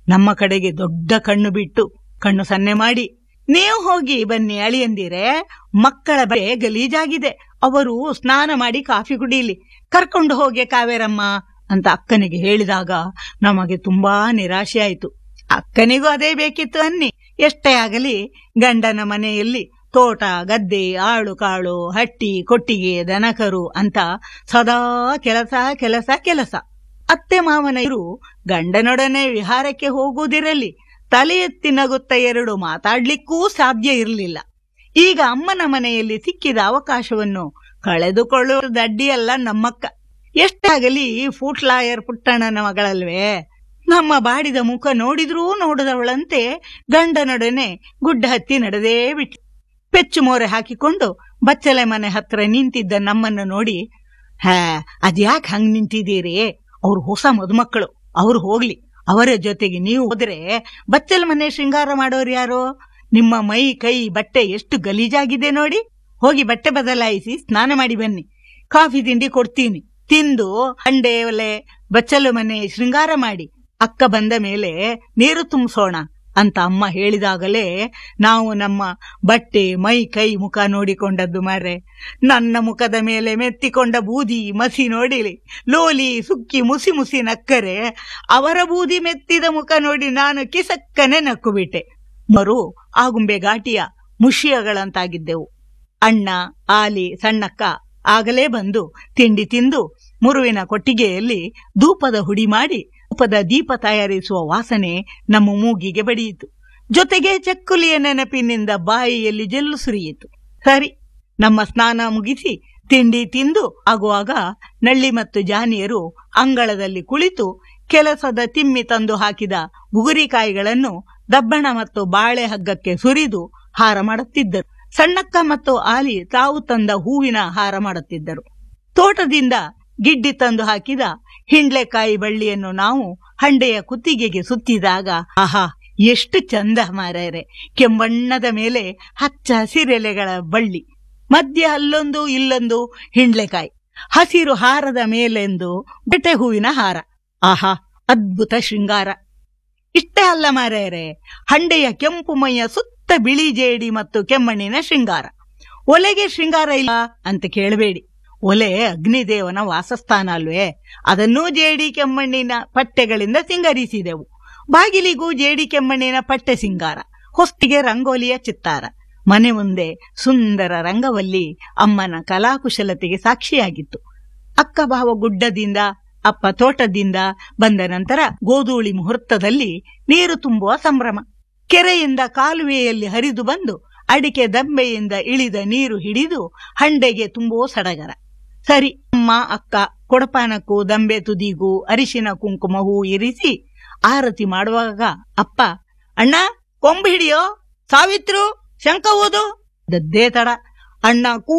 ನಮ್ಮ ಕಡೆಗೆ ದೊಡ್ಡ ಕಣ್ಣು ಬಿಟ್ಟು ಕಣ್ಣು ಸನ್ನೆ ಮಾಡಿ ನೀವು ಹೋಗಿ ಬನ್ನಿ ಅಳಿಯಂದಿರೆ ಮಕ್ಕಳ ಬರೆ ಗಲೀಜಾಗಿದೆ ಅವರು ಸ್ನಾನ ಮಾಡಿ ಕಾಫಿ ಕುಡೀಲಿ ಕರ್ಕೊಂಡು ಹೋಗಿ ಕಾವೇರಮ್ಮ ಅಂತ ಅಕ್ಕನಿಗೆ ಹೇಳಿದಾಗ ನಮಗೆ ತುಂಬಾ ನಿರಾಶೆ ಆಯ್ತು ಅಕ್ಕನಿಗೂ ಅದೇ ಬೇಕಿತ್ತು ಅನ್ನಿ ಎಷ್ಟೇ ಆಗಲಿ ಗಂಡನ ಮನೆಯಲ್ಲಿ ತೋಟ ಗದ್ದೆ ಆಳು ಕಾಳು ಹಟ್ಟಿ ಕೊಟ್ಟಿಗೆ ದನಕರು ಅಂತ ಸದಾ ಕೆಲಸ ಕೆಲಸ ಕೆಲಸ ಅತ್ತೆ ಮಾವನರು ಗಂಡನೊಡನೆ ವಿಹಾರಕ್ಕೆ ಹೋಗುವುದಿರಲಿ ತಲೆ ಎತ್ತಿ ನಗುತ್ತ ಎರಡು ಮಾತಾಡ್ಲಿಕ್ಕೂ ಸಾಧ್ಯ ಇರಲಿಲ್ಲ ಈಗ ಅಮ್ಮನ ಮನೆಯಲ್ಲಿ ಸಿಕ್ಕಿದ ಅವಕಾಶವನ್ನು ಕಳೆದುಕೊಳ್ಳುವುದು ಅಡ್ಡಿಯಲ್ಲ ನಮ್ಮಕ್ಕ ಎಷ್ಟಾಗಲಿ ಫೂಟ್ಲಾಯರ್ ಪುಟ್ಟಣ್ಣನ ಮಗಳಲ್ವೇ ನಮ್ಮ ಬಾಡಿದ ಮುಖ ನೋಡಿದ್ರೂ ನೋಡದವಳಂತೆ ಗಂಡನೊಡನೆ ಗುಡ್ಡ ಹತ್ತಿ ನಡೆದೇ ಬಿಟ್ಟು ಪೆಚ್ಚು ಮೋರೆ ಹಾಕಿಕೊಂಡು ಬಚ್ಚಲೆ ಮನೆ ಹತ್ರ ನಿಂತಿದ್ದ ನಮ್ಮನ್ನು ನೋಡಿ ಹಾ ಅದ್ಯಾಕ್ ಹಂಗ್ ನಿಂತಿದ್ದೀರಿ ಅವ್ರು ಹೊಸ ಮದುಮಕ್ಕಳು ಅವ್ರು ಹೋಗ್ಲಿ ಅವರ ಜೊತೆಗೆ ನೀವು ಹೋದ್ರೆ ಬಚ್ಚಲ ಮನೆ ಶೃಂಗಾರ ಮಾಡೋರು ಯಾರು ನಿಮ್ಮ ಮೈ ಕೈ ಬಟ್ಟೆ ಎಷ್ಟು ಗಲೀಜಾಗಿದೆ ನೋಡಿ ಹೋಗಿ ಬಟ್ಟೆ ಬದಲಾಯಿಸಿ ಸ್ನಾನ ಮಾಡಿ ಬನ್ನಿ ಕಾಫಿ ತಿಂಡಿ ಕೊಡ್ತೀನಿ ತಿಂದು ಅಂಡೆ ಒಲೆ ಬಚ್ಚಲು ಮನೆ ಶೃಂಗಾರ ಮಾಡಿ ಅಕ್ಕ ಬಂದ ಮೇಲೆ ನೀರು ತುಂಬಿಸೋಣ ಅಂತ ಅಮ್ಮ ಹೇಳಿದಾಗಲೇ ನಾವು ನಮ್ಮ ಬಟ್ಟೆ ಮೈ ಕೈ ಮುಖ ನೋಡಿಕೊಂಡದ್ದು ಮಾರೆ ನನ್ನ ಮುಖದ ಮೇಲೆ ಮೆತ್ತಿಕೊಂಡ ಬೂದಿ ಮಸಿ ನೋಡಿಲಿ ಲೋಲಿ ಸುಕ್ಕಿ ಮುಸಿ ಮುಸಿ ನಕ್ಕರೆ ಅವರ ಬೂದಿ ಮೆತ್ತಿದ ಮುಖ ನೋಡಿ ನಾನು ಕಿಸಕ್ಕನೆ ನಕ್ಕು ಬಿಟ್ಟೆ ಮರು ಆಗುಂಬೆ ಘಾಟಿಯ ಮುಷಿಯಗಳಂತಾಗಿದ್ದೆವು ಅಣ್ಣ ಆಲಿ ಸಣ್ಣಕ್ಕ ಆಗಲೇ ಬಂದು ತಿಂಡಿ ತಿಂದು ಮುರುವಿನ ಕೊಟ್ಟಿಗೆಯಲ್ಲಿ ಧೂಪದ ಹುಡಿ ಮಾಡಿ ಧೂಪದ ದೀಪ ತಯಾರಿಸುವ ವಾಸನೆ ನಮ್ಮ ಮೂಗಿಗೆ ಬಡಿಯಿತು ಜೊತೆಗೆ ಚಕ್ಕುಲಿಯ ನೆನಪಿನಿಂದ ಬಾಯಿಯಲ್ಲಿ ಜಲ್ಲು ಸುರಿಯಿತು ಸರಿ ನಮ್ಮ ಸ್ನಾನ ಮುಗಿಸಿ ತಿಂಡಿ ತಿಂದು ಆಗುವಾಗ ನಳ್ಳಿ ಮತ್ತು ಜಾನಿಯರು ಅಂಗಳದಲ್ಲಿ ಕುಳಿತು ಕೆಲಸದ ತಿಮ್ಮಿ ತಂದು ಹಾಕಿದ ಬುಗುರಿಕಾಯಿಗಳನ್ನು ದಬ್ಬಣ ಮತ್ತು ಬಾಳೆ ಹಗ್ಗಕ್ಕೆ ಸುರಿದು ಹಾರ ಮಾಡುತ್ತಿದ್ದರು ಸಣ್ಣಕ್ಕ ಮತ್ತು ಆಲಿ ತಾವು ತಂದ ಹೂವಿನ ಹಾರ ಮಾಡುತ್ತಿದ್ದರು ತೋಟದಿಂದ ಗಿಡ್ಡಿ ತಂದು ಹಾಕಿದ ಹಿಂಡ್ಲೆಕಾಯಿ ಬಳ್ಳಿಯನ್ನು ನಾವು ಹಂಡೆಯ ಕುತ್ತಿಗೆಗೆ ಸುತ್ತಿದಾಗ ಆಹಾ ಎಷ್ಟು ಚಂದ ಮಾರಾಯರೆ ಕೆಂಬಣ್ಣದ ಮೇಲೆ ಹಚ್ಚ ಹಸಿರೆಲೆಗಳ ಬಳ್ಳಿ ಮಧ್ಯ ಅಲ್ಲೊಂದು ಇಲ್ಲೊಂದು ಹಿಂಡ್ಲೆಕಾಯಿ ಹಸಿರು ಹಾರದ ಮೇಲೆಂದು ಬೆಟೆ ಹೂವಿನ ಹಾರ ಆಹಾ ಅದ್ಭುತ ಶೃಂಗಾರ ಇಷ್ಟೇ ಅಲ್ಲ ಮಾರಾಯರೆ ಹಂಡೆಯ ಕೆಂಪು ಮೈಯ ಸುತ್ತ ಬಿಳಿ ಜೇಡಿ ಮತ್ತು ಕೆಮ್ಮಣ್ಣಿನ ಶೃಂಗಾರ ಒಲೆಗೆ ಶೃಂಗಾರ ಇಲ್ಲ ಅಂತ ಕೇಳಬೇಡಿ ಒಲೆ ಅಗ್ನಿದೇವನ ವಾಸಸ್ಥಾನ ಅಲ್ವೇ ಅದನ್ನೂ ಜೇಡಿ ಕೆಮ್ಮಣ್ಣಿನ ಪಟ್ಟೆಗಳಿಂದ ಸಿಂಗರಿಸಿದೆವು ಬಾಗಿಲಿಗೂ ಜೇಡಿ ಕೆಮ್ಮಣ್ಣಿನ ಪಟ್ಟೆ ಸಿಂಗಾರ ಹೊಸ್ತಿಗೆ ರಂಗೋಲಿಯ ಚಿತ್ತಾರ ಮನೆ ಮುಂದೆ ಸುಂದರ ರಂಗವಲ್ಲಿ ಅಮ್ಮನ ಕಲಾಕುಶಲತೆಗೆ ಸಾಕ್ಷಿಯಾಗಿತ್ತು ಅಕ್ಕ ಭಾವ ಗುಡ್ಡದಿಂದ ಅಪ್ಪ ತೋಟದಿಂದ ಬಂದ ನಂತರ ಗೋಧೂಳಿ ಮುಹೂರ್ತದಲ್ಲಿ ನೀರು ತುಂಬುವ ಸಂಭ್ರಮ ಕೆರೆಯಿಂದ ಕಾಲುವೆಯಲ್ಲಿ ಹರಿದು ಬಂದು ಅಡಿಕೆ ದಂಬೆಯಿಂದ ಇಳಿದ ನೀರು ಹಿಡಿದು ಹಂಡೆಗೆ ತುಂಬುವ ಸಡಗರ ಸರಿ ಅಮ್ಮ ಅಕ್ಕ ಕೊಡಪಾನಕ್ಕೂ ದಂಬೆ ತುದಿಗೂ ಅರಿಶಿನ ಕುಂಕುಮ ಹೂ ಇರಿಸಿ ಆರತಿ ಮಾಡುವಾಗ ಅಪ್ಪ ಅಣ್ಣ ಕೊಂಬು ಹಿಡಿಯೋ ಸಾವಿತ್ರು ಶಂಕ ಓದು ದದ್ದೇ ತಡ ಅಣ್ಣ ಕೂ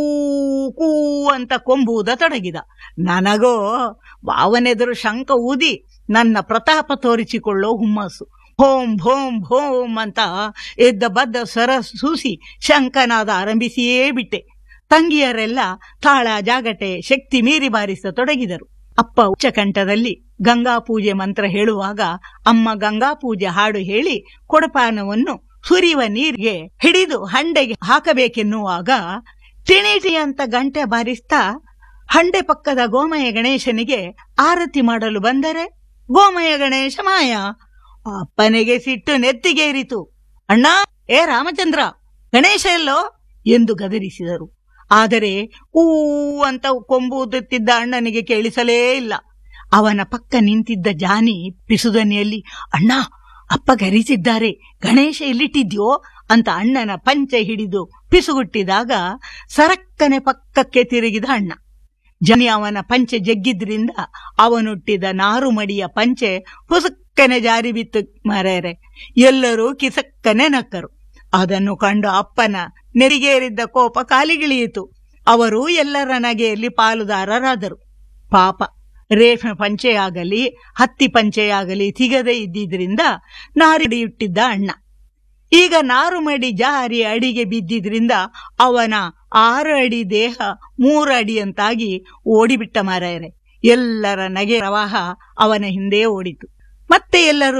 ಕೂ ಅಂತ ಕೊಂಬುವುದ ತೊಡಗಿದ ನನಗೋ ಬಾವನೆದುರು ಶಂಕ ಊದಿ ನನ್ನ ಪ್ರತಾಪ ತೋರಿಸಿಕೊಳ್ಳೋ ಹುಮ್ಮಸ್ಸು ಭೋಂ ಭೋಂ ಭೋಂ ಅಂತ ಎದ್ದ ಬದ್ದ ಸ್ವರ ಸೂಸಿ ಶಂಕನಾದ ಆರಂಭಿಸಿಯೇ ಬಿಟ್ಟೆ ತಂಗಿಯರೆಲ್ಲ ತಾಳ ಜಾಗಟೆ ಶಕ್ತಿ ಮೀರಿ ಬಾರಿಸತೊಡಗಿದರು ಅಪ್ಪ ಉಚ್ಚಕಂಠದಲ್ಲಿ ಗಂಗಾ ಪೂಜೆ ಮಂತ್ರ ಹೇಳುವಾಗ ಅಮ್ಮ ಗಂಗಾ ಪೂಜೆ ಹಾಡು ಹೇಳಿ ಕೊಡಪಾನವನ್ನು ಸುರಿಯುವ ನೀರಿಗೆ ಹಿಡಿದು ಹಂಡೆಗೆ ಹಾಕಬೇಕೆನ್ನುವಾಗ ಟಿಣಿಟಿ ಅಂತ ಗಂಟೆ ಬಾರಿಸ್ತಾ ಹಂಡೆ ಪಕ್ಕದ ಗೋಮಯ ಗಣೇಶನಿಗೆ ಆರತಿ ಮಾಡಲು ಬಂದರೆ ಗೋಮಯ ಗಣೇಶ ಮಾಯ ಅಪ್ಪನಿಗೆ ಸಿಟ್ಟು ನೆತ್ತಿಗೇರಿತು ಅಣ್ಣ ಏ ರಾಮಚಂದ್ರ ಗಣೇಶ ಎಲ್ಲೋ ಎಂದು ಗದರಿಸಿದರು ಆದರೆ ಊ ಅಂತ ಕೊಂಬುವುದುತ್ತಿದ್ದ ಅಣ್ಣನಿಗೆ ಕೇಳಿಸಲೇ ಇಲ್ಲ ಅವನ ಪಕ್ಕ ನಿಂತಿದ್ದ ಜಾನಿ ಪಿಸುದನಿಯಲ್ಲಿ ಅಣ್ಣ ಅಪ್ಪ ಗರಿಸಿದ್ದಾರೆ ಗಣೇಶ ಎಲ್ಲಿಟ್ಟಿದ್ಯೋ ಅಂತ ಅಣ್ಣನ ಪಂಚೆ ಹಿಡಿದು ಪಿಸುಗುಟ್ಟಿದಾಗ ಸರಕ್ಕನೆ ಪಕ್ಕಕ್ಕೆ ತಿರುಗಿದ ಅಣ್ಣ ಜನಿ ಅವನ ಪಂಚೆ ಜಗ್ಗಿದ್ರಿಂದ ಅವನುಟ್ಟಿದ ನಾರು ಮಡಿಯ ಪಂಚೆ ಪುಸಕ್ಕನೆ ಜಾರಿ ಬಿತ್ತು ಮರೆಯರೆ ಎಲ್ಲರೂ ಕಿಸಕ್ಕನೆ ನಕ್ಕರು ಅದನ್ನು ಕಂಡು ಅಪ್ಪನ ನೆರಿಗೇರಿದ್ದ ಕೋಪ ಕಾಲಿಗಿಳಿಯಿತು ಅವರು ಎಲ್ಲರ ನಗೆಯಲ್ಲಿ ಪಾಲುದಾರರಾದರು ಪಾಪ ರೇಷ್ಮೆ ಪಂಚೆಯಾಗಲಿ ಹತ್ತಿ ಪಂಚೆಯಾಗಲಿ ಸಿಗದೇ ಇದ್ದಿದ್ರಿಂದ ನಾರಿಡಿಯುಟ್ಟಿದ್ದ ಅಣ್ಣ ಈಗ ನಾರು ಮಡಿ ಜಾರಿ ಅಡಿಗೆ ಬಿದ್ದಿದ್ರಿಂದ ಅವನ ಆರು ಅಡಿ ದೇಹ ಮೂರು ಅಡಿಯಂತಾಗಿ ಓಡಿಬಿಟ್ಟ ಮಾರಾಯರೆ ಎಲ್ಲರ ನಗೆ ಪ್ರವಾಹ ಅವನ ಹಿಂದೆ ಓಡಿತು ಮತ್ತೆ ಎಲ್ಲರೂ